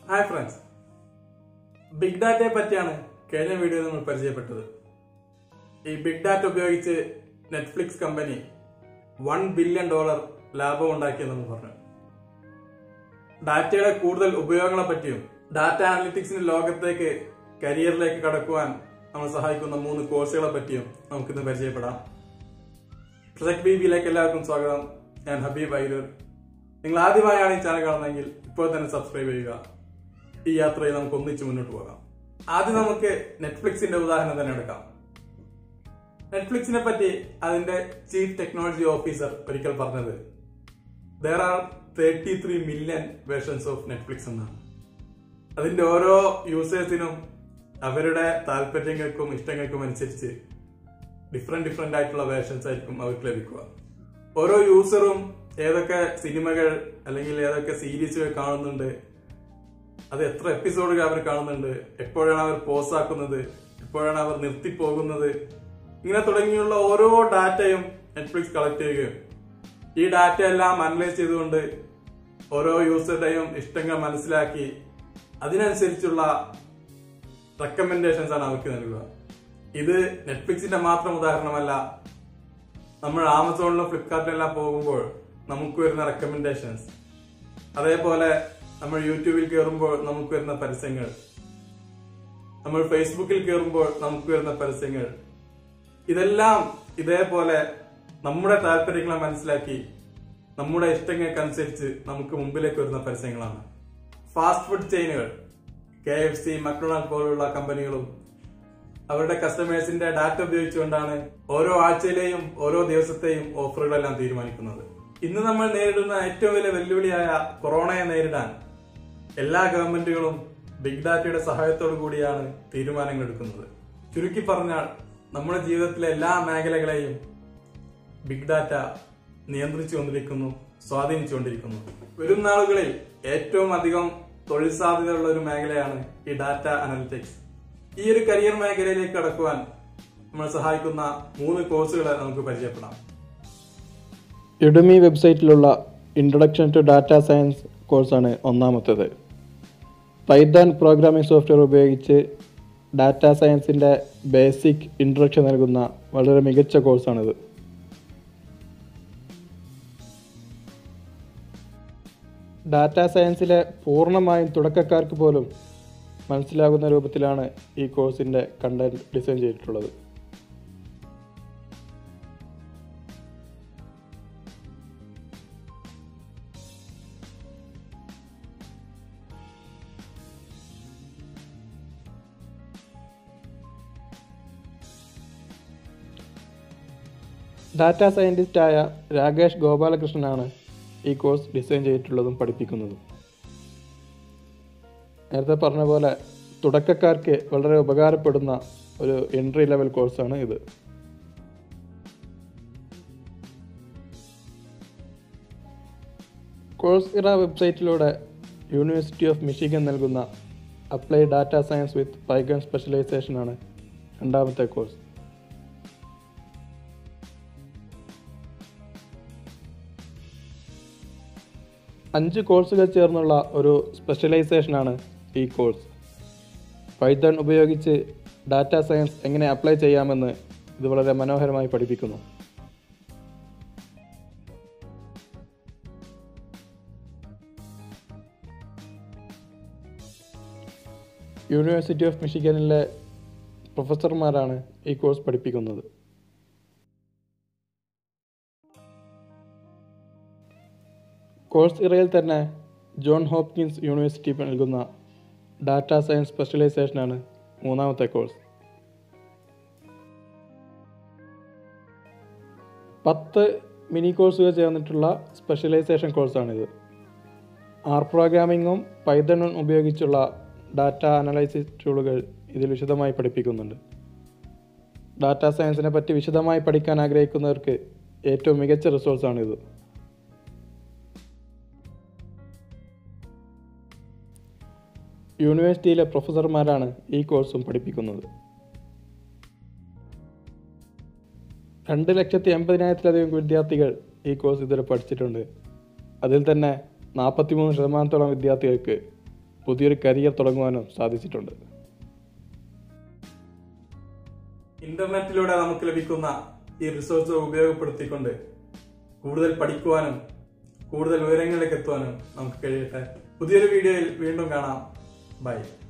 hi friends big ഡാറ്റയെ പറ്റിയാണ് കഴിഞ്ഞ വീഡിയോയിൽ നമ്മൾ പരിചയപ്പെട്ടത് ഈ ബിഗ് ഡാറ്റ ഉപയോഗിച്ച് Netflix company one billion dollar ലാഭം ഉണ്ടാക്കിയെന്ന് പറഞ്ഞു ഡാറ്റയുടെ കൂടുതൽ ഉപയോഗങ്ങളെ പറ്റിയും ഡാറ്റ അനലിറ്റിക്സിന്റെ ലോകത്തേക്ക് കരിയറിലേക്ക് കടക്കുവാൻ നമ്മൾ സഹായിക്കുന്ന മൂന്ന് കോഴ്സുകളെ പറ്റിയും നമുക്കിന്ന് പരിചയപ്പെടാം പ്രൊജക്ട് ബി ബിയിലേക്ക് എല്ലാവർക്കും സ്വാഗതം ഞാൻ ഹബീബ് ഐരൂർ നിങ്ങൾ ആദ്യമായാണ് ഈ ചാനൽ കാണുന്നതെങ്കിൽ ഇപ്പോൾ തന്നെ സബ്സ്ക്രൈബ് ചെയ്യുക ഈ യാത്രയിൽ നമുക്ക് ഒന്നിച്ച് മുന്നോട്ട് പോകാം ആദ്യം നമുക്ക് നെറ്റ്ഫ്ലിക്സിന്റെ ഉദാഹരണം തന്നെ എടുക്കാം നെറ്റ്ഫ്ലിക്സിനെ പറ്റി അതിന്റെ ചീഫ് ടെക്നോളജി ഓഫീസർ ഒരിക്കൽ പറഞ്ഞത് there are thirty three million versions of Netflix എന്നാണ് അതിന്റെ ഓരോ യൂസേഴ്സിനും അവരുടെ താല്പര്യങ്ങൾക്കും ഇഷ്ടങ്ങൾക്കും അനുസരിച്ച് ഡിഫറെന്റ് ഡിഫറെന്റ് ആയിട്ടുള്ള വേർഷൻസ് ആയിരിക്കും അവർക്ക് ലഭിക്കുക ഓരോ യൂസറും ഏതൊക്കെ സിനിമകൾ അല്ലെങ്കിൽ ഏതൊക്കെ സീരീസുകൾ കാണുന്നുണ്ട് അത് എത്ര എപ്പിസോഡുകൾ അവർ കാണുന്നുണ്ട് എപ്പോഴാണ് അവർ പോസ് ആക്കുന്നത് എപ്പോഴാണ് അവർ നിർത്തിപ്പോകുന്നത് ഇങ്ങനെ തുടങ്ങിയുള്ള ഓരോ ഡാറ്റയും നെറ്റ്ഫ്ലിക്സ് കളക്ട് ചെയ്യുകയും ഈ ഡാറ്റ എല്ലാം അനലൈസ് ചെയ്തുകൊണ്ട് ഓരോ യൂസറുടെയും ഇഷ്ടങ്ങൾ മനസ്സിലാക്കി അതിനനുസരിച്ചുള്ള റെക്കമെൻഡേഷൻസ് ആണ് അവർക്ക് നൽകുക ഇത് നെറ്റ്ഫ്ലിക്സിന്റെ മാത്രം ഉദാഹരണമല്ല നമ്മൾ ആമസോണിലും ഫ്ലിപ്കാർട്ടിലെല്ലാം പോകുമ്പോൾ നമുക്ക് വരുന്ന റെക്കമെൻഡേഷൻസ് അതേപോലെ നമ്മൾ യൂട്യൂബിൽ കയറുമ്പോൾ നമുക്ക് വരുന്ന പരസ്യങ്ങൾ നമ്മൾ ഫേസ്ബുക്കിൽ കയറുമ്പോൾ നമുക്ക് വരുന്ന പരസ്യങ്ങൾ ഇതെല്ലാം ഇതേപോലെ നമ്മുടെ താല്പര്യങ്ങളെ മനസ്സിലാക്കി നമ്മുടെ ഇഷ്ടങ്ങൾക്കനുസരിച്ച് നമുക്ക് മുമ്പിലേക്ക് വരുന്ന പരസ്യങ്ങളാണ് ഫാസ്റ്റ് ഫുഡ് ചെയിനുകൾ കെ എഫ് സി മക്ഡൊണാൾഡ് പോലുള്ള കമ്പനികളും അവരുടെ കസ്റ്റമേഴ്സിന്റെ ഡാറ്റ ഉപയോഗിച്ചുകൊണ്ടാണ് ഓരോ ആഴ്ചയിലെയും ഓരോ ദിവസത്തെയും ഓഫറുകളെല്ലാം തീരുമാനിക്കുന്നത് ഇന്ന് നമ്മൾ നേരിടുന്ന ഏറ്റവും വലിയ വെല്ലുവിളിയായ കൊറോണയെ നേരിടാൻ എല്ലാ ഗവൺമെന്റുകളും ബിഗ് ഡാറ്റയുടെ സഹായത്തോടു കൂടിയാണ് തീരുമാനങ്ങൾ എടുക്കുന്നത് ചുരുക്കി പറഞ്ഞാൽ നമ്മുടെ ജീവിതത്തിലെ എല്ലാ മേഖലകളെയും ബിഗ് ഡാറ്റ നിയന്ത്രിച്ചുകൊണ്ടിരിക്കുന്നു സ്വാധീനിച്ചുകൊണ്ടിരിക്കുന്നു വരും നാളുകളിൽ ഏറ്റവും അധികം തൊഴിൽ സാധ്യതയുള്ള ഒരു മേഖലയാണ് ഈ ഡാറ്റ അനലിറ്റിക്സ് ഈ ഒരു കരിയർ മേഖലയിലേക്ക് കടക്കുവാൻ നമ്മൾ സഹായിക്കുന്ന മൂന്ന് കോഴ്സുകളെ നമുക്ക് പരിചയപ്പെടാം യുഡമി വെബ്സൈറ്റിലുള്ള ഇൻട്രൊഡക്ഷൻ ടു ഡാറ്റ സയൻസ് കോഴ്സാണ് ഒന്നാമത്തേത് പൈത്തൺ പ്രോഗ്രാമിംഗ് സോഫ്റ്റ്വെയർ ഉപയോഗിച്ച് ഡാറ്റ സയൻസിൻ്റെ ബേസിക് ഇൻട്രൊഡക്ഷൻ നൽകുന്ന വളരെ മികച്ച കോഴ്സാണിത് ഡാറ്റ സയൻസിലെ പൂർണ്ണമായും തുടക്കക്കാർക്ക് പോലും മനസ്സിലാകുന്ന രൂപത്തിലാണ് ഈ കോഴ്സിൻ്റെ കണ്ടന്റ് ഡിസൈൻ ചെയ്തിട്ടുള്ളത് ഡാറ്റ സയൻറ്റിസ്റ്റായ രാകേഷ് ഗോപാലകൃഷ്ണനാണ് ഈ കോഴ്സ് ഡിസൈൻ ചെയ്തിട്ടുള്ളതും പഠിപ്പിക്കുന്നതും നേരത്തെ പറഞ്ഞ പോലെ തുടക്കക്കാർക്ക് വളരെ ഉപകാരപ്പെടുന്ന ഒരു എൻട്രി ലെവൽ കോഴ്സാണ് ഇത് കോഴ്സ് ഇറ വെബ്സൈറ്റിലൂടെ യൂണിവേഴ്സിറ്റി ഓഫ് മിഷിഗൻ നൽകുന്ന apply data science with Python സ്പെഷ്യലൈസേഷനാണ് രണ്ടാമത്തെ കോഴ്സ് അഞ്ച് കോഴ്സുകൾ ചേർന്നുള്ള ഒരു സ്പെഷ്യലൈസേഷനാണ് ഈ കോഴ്സ് പൈത്തൺ ഉപയോഗിച്ച് ഡാറ്റ സയൻസ് എങ്ങനെ അപ്ലൈ ചെയ്യാമെന്ന് ഇത് വളരെ മനോഹരമായി പഠിപ്പിക്കുന്നു യൂണിവേഴ്സിറ്റി ഓഫ് മിഷിഗനിലെ പ്രൊഫസർമാരാണ് ഈ കോഴ്സ് പഠിപ്പിക്കുന്നത് കോഴ്സ് ഇറയിൽ തന്നെ ജോൺ ഹോപ്കിൻസ് യൂണിവേഴ്സിറ്റി നൽകുന്ന ഡാറ്റ സയൻസ് സ്പെഷ്യലൈസേഷനാണ് മൂന്നാമത്തെ കോഴ്സ് പത്ത് മിനി കോഴ്സുകൾ ചേർന്നിട്ടുള്ള സ്പെഷ്യലൈസേഷൻ കോഴ്സാണിത് ആർ പ്രോഗ്രാമിങ്ങും പൈതണും ഉപയോഗിച്ചുള്ള ഡാറ്റ അനലൈസിസ് ടൂളുകൾ ഇതിൽ വിശദമായി പഠിപ്പിക്കുന്നുണ്ട് ഡാറ്റ സയൻസിനെ പറ്റി വിശദമായി പഠിക്കാൻ ആഗ്രഹിക്കുന്നവർക്ക് ഏറ്റവും മികച്ച റിസോഴ്സാണിത് യൂണിവേഴ്സിറ്റിയിലെ പ്രൊഫസർമാരാണ് ഈ കോഴ്സും പഠിപ്പിക്കുന്നത് രണ്ട് ലക്ഷത്തി എൺപതിനായിരത്തിലധികം വിദ്യാർത്ഥികൾ ഈ കോഴ്സ് ഇതുവരെ പഠിച്ചിട്ടുണ്ട് അതിൽ തന്നെ നാൽപ്പത്തിമൂന്ന് ശതമാനത്തോളം വിദ്യാർത്ഥികൾക്ക് പുതിയൊരു കരിയർ തുടങ്ങുവാനും സാധിച്ചിട്ടുണ്ട് ഇന്റർനെറ്റിലൂടെ നമുക്ക് ലഭിക്കുന്ന ഈ റിസോഴ്സ് ഉപയോഗപ്പെടുത്തിക്കൊണ്ട് കൂടുതൽ പഠിക്കുവാനും കൂടുതൽ വിവരങ്ങളിലേക്ക് എത്തുവാനും നമുക്ക് കഴിയട്ടെ പുതിയൊരു വീഡിയോയിൽ വീണ്ടും കാണാം ബൈ